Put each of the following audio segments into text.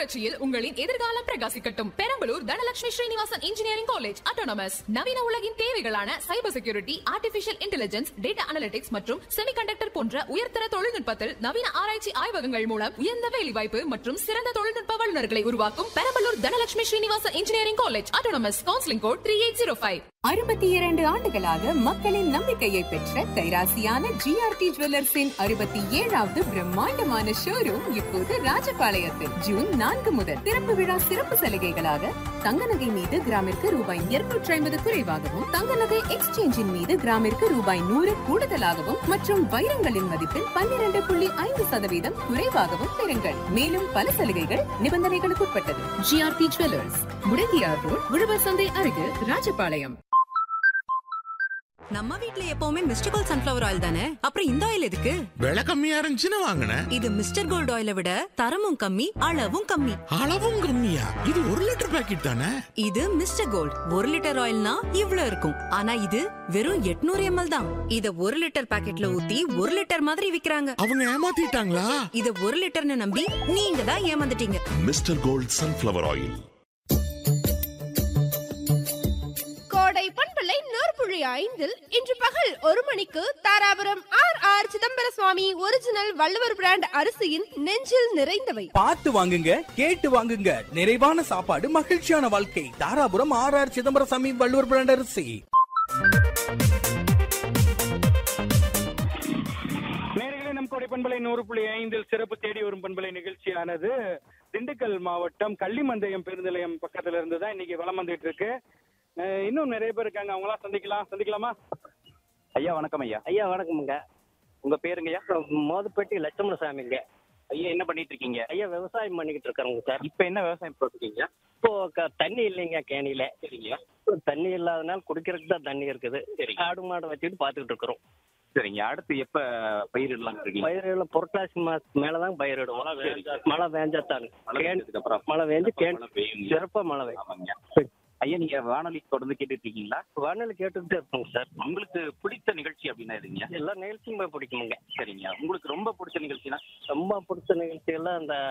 புரட்சியில் உங்களின் எதிர்காலம் பிரகாசிக்கட்டும் Perambalur Dhanalakshmi Srinivasan engineering college autonomous நவீன உலகின் தேவைகளான cyber security artificial intelligence data analytics மற்றும் செமிகண்டக்டர் போன்ற உயர்தர தொழில்நுட்பத்தில் நவீன ஆராய்ச்சி ஆய்வகங்கள் மூலம் உயர்ந்த வேலைவாய்ப்பு மற்றும் சிறந்த தொழில்நுட்ப வல்லுநர்களை உருவாக்கும் Perambalur Dhanalakshmi Srinivasan engineering college autonomous counselling code three eight zero five அறுபத்தி இரண்டு ஆண்டுகளாக மக்களின் நம்பிக்கையை பெற்ற கைராசியான ஜிஆர்டி ஜுவல்லர்ஸின் அறுபத்தி ஏழாவது பிரம்மாண்டமான ஷோரூம் இப்போது ராஜபாளையத்தில் ஜூன் நான்கு முதல் திறப்பு விழா சிறப்பு சலுகைகளாக தங்க நகை மீது கிராமிற்கு ரூபாய் இருநூற்றி ஐம்பது குறைவாகவும் தங்க நகை எக்ஸ்சேஞ்சின் மீது கிராமிற்கு ரூபாய் நூறு கூடுதலாகவும் மற்றும் வைரங்களின் மதிப்பில் பன்னிரண்டு புள்ளி ஐந்து சதவீதம் குறைவாகவும் பெறுங்கள் மேலும் பல சலுகைகள் நிபந்தனைகளுக்கு உட்பட்டது ஜிஆர்டி ஜுவல்லர்ஸ் முடங்கியார் ரோட் உழவர் சந்தை அருகில் ராஜபாளையம் நம்ம வீட்ல எப்பவுமே மிஸ்டர் கோல்ட் சன்ஃபிளவர் ஆயில் தானே அப்புறம் இந்த ஆயில் எதுக்கு விலை கம்மியா இருந்துச்சுன்னு வாங்கினேன் இது மிஸ்டர் கோல்ட் ஆயிலை விட தரமும் கம்மி அளவும் கம்மி அளவும் கம்மியா இது ஒரு லிட்டர் பாக்கெட் தானே இது மிஸ்டர் கோல்ட் ஒரு லிட்டர் ஆயில்னா இவ்ளோ இருக்கும் ஆனா இது வெறும் 800 எம்எல் தான் இத ஒரு லிட்டர் பாக்கெட்ல ஊத்தி ஒரு லிட்டர் மாதிரி விக்கிறாங்க அவங்க ஏமாத்திட்டாங்களா இத ஒரு லிட்டர்னு நம்பி நீங்க தான் ஏமாந்துட்டீங்க மிஸ்டர் கோல்ட் சன்ஃப்ளவர் ஆயில் கோடை பண்பலை நூற்புழி ஐந்தில் இன்று பகல் ஒரு மணிக்கு Dharapuram R R Chidambara Swami original Valluvar brand அரிசியின் நெஞ்சில் நிறைந்தவை பார்த்து வாங்குங்க கேட்டு வாங்குங்க நிறைவான சாப்பாடு மகிழ்ச்சியான வாழ்க்கை Dharapuram R R Chidambaraswami Valluvar brand அரிசி நேர்களே நம் கோடை பண்பலை நூறு புள்ளி ஐந்தில் சிறப்பு தேடி வரும் பண்பலை நிகழ்ச்சியானது திண்டுக்கல் மாவட்டம் கள்ளிமந்தயம் பேருந்து நிலையம் பக்கத்துல இருந்து தான் இன்னைக்கு வலம் வந்துட்டு இருக்கு அஹ் இன்னும் நிறைய பேர் இருக்காங்க அவங்களாம் சந்திக்கலாம் சந்திக்கலாமா ஐயா வணக்கம் ஐயா ஐயா வணக்கமுங்க உங்க பேருங்கய்யா மோதுப்பட்டி லட்சுமணசாமிங்க ஐயா என்ன பண்ணிட்டு இருக்கீங்க ஐயா விவசாயம் பண்ணிக்கிட்டு இருக்கிறோங்க சார் இப்ப என்ன விவசாயம் போட்டுருக்கீங்க இப்போ க- தண்ணி இல்லைங்க கேணியில சரிங்க இப்போ தண்ணி இல்லாதனால குடிக்கிறதுக்கு தான் தண்ணி இருக்குது சரிங்க. ஆடு மாடு வச்சுட்டு பார்த்துக்கிட்டு இருக்கிறோம் சரிங்க அடுத்து எப்ப பயிரிடலாம் இருக்கீங்க பயிரிடல புரட்டாசி மாசத்துக்கு மேலதான் பயிரிடுவோம் மழை வேஞ்சாத்தான் அப்புறம் மழை வேஞ்சு கேணி மழை பெய்யுங்க. சிறப்பா மழை வேணும் ஆமாங்க ஐயா நீங்க வானொலி தொடர்ந்து கேட்டுட்டு இருக்கீங்களா வானொலி கேட்டுக்கிட்டே இருப்போங்க சார் உங்களுக்கு பிடித்த நிகழ்ச்சி அப்படின்னா எதுங்க எல்லா நிகழ்ச்சியும் போய் பிடிக்குமுங்க சரிங்க உங்களுக்கு ரொம்ப பிடிச்ச நிகழ்ச்சினா ரொம்ப பிடிச்ச நிகழ்ச்சியெல்லாம் அந்த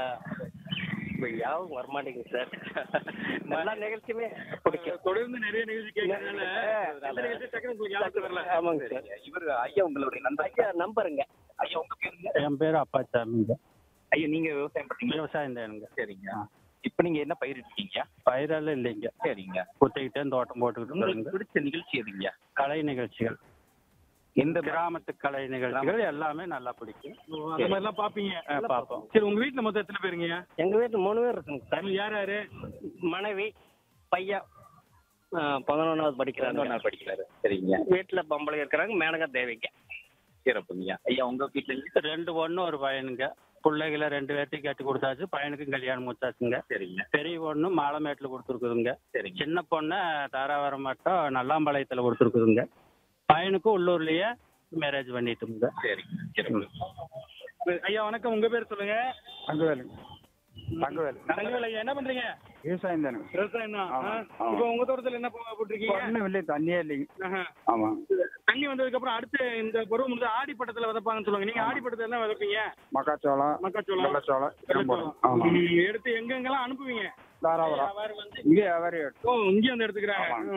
இப்ப யாவும் வரமாட்டேங்குது சார் எல்லா நிகழ்ச்சியுமே பிடிக்கும் தொடர்ந்து நிறைய நிகழ்ச்சி கேட்கறதுனால அந்த நிகழ்ச்சி டக்குனு உங்களுக்கு ஞாபகத்துக்கு வரல ஆமாங்க சார் இவர் ஐயா உங்களுடைய நண்பர் ஐயா நம்பருங்க ஐயா உங்க பேருங்க என் பேர் அப்பாச்சாமிங்க ஐயா நீங்க விவசாயம் பண்றீங்களா விவசாயம் தானுங்க சரிங்க இப்ப நீங்க என்ன பயிரிட்டீங்க பயிரெல்லாம் இல்லைங்க சரிங்க குத்திக்கிட்டே தோட்டம் போட்டுக்கிட்டு உங்களுக்கு பிடிச்ச நிகழ்ச்சி எதுங்க கலை நிகழ்ச்சிகள் எந்த கிராமத்து கலை நிகழ்ச்சிகள் எல்லாமே நல்லா பிடிக்கும் அந்த மாதிரி எல்லாம் பாப்பீங்க பார்ப்போம் சரி உங்க வீட்டுல மொத்தம் எத்தனை பேருங்க எங்க வீட்டுல மூணு பேர் இருக்குங்க சார் யார் யாரு மனைவி பையன் பதினொன்றாவது படிக்கிறாங்க படிக்கிறாரு சரிங்க வீட்டுல பொம்பளை இருக்கிறாங்க மேனகா தேவிங்க சிறப்புங்க ஐயா உங்க வீட்டுல ரெண்டு பொண்ணு ஒரு பையனுங்க பிள்ளைகளை ரெண்டு பேர்த்தையும் கட்டி கொடுத்தாச்சு பையனுக்கும் கல்யாணம் முடிச்சாச்சுங்க சரிங்க பெரிய பொண்ணு மாலமேட்டில் கொடுத்துருக்குதுங்க சரிங்க சின்ன பொண்ணை தாராவரம் மட்டும் நல்லாம்பாளையத்தில் கொடுத்துருக்குதுங்க பையனுக்கும் உள்ளூர்லயே மேரேஜ் பண்ணிட்டோமுங்க சரிங்க சிறப்பு ஐயா வணக்கம் உங்க பேர் சொல்லுங்க தங்கவேலு தங்கவேலு தங்கவேல் ஐயா என்ன பண்றீங்க விவசாயம் தானே விவசாயம் தான் ஆமா, ஆமா. இப்போ உங்க தோட்டத்துல என்ன போ- போட்டிருக்கீங்க ஒன்றும் இல்லை தண்ணியே இல்லைங்க ஆஹா. ஆமா தண்ணி வந்ததுக்கு அப்புறம் அடுத்து இந்த பருவம் வந்து ஆடிப்பட்டத்துல விதைப்பாங்கன்னு சொல்லுவாங்க நீங்க ஆடிப்பட்டத்துல என்ன விதைப்பீங்க மக்காச்சோளம் மக்காச்சோளம் வெள்ளச்சோளம் இதெல்லாம் போடுறோம். வெள்ளச்சோளம். ஆமா ம், எடுத்து எங்கெங்கெல்லாம் அனுப்புவீங்க தாராபுரம் வியாபாரம் வந்து இங்கே வியாபாரி ஓ இங்கே வந்து எடுத்துக்கிறாங்க ஆமாங்க.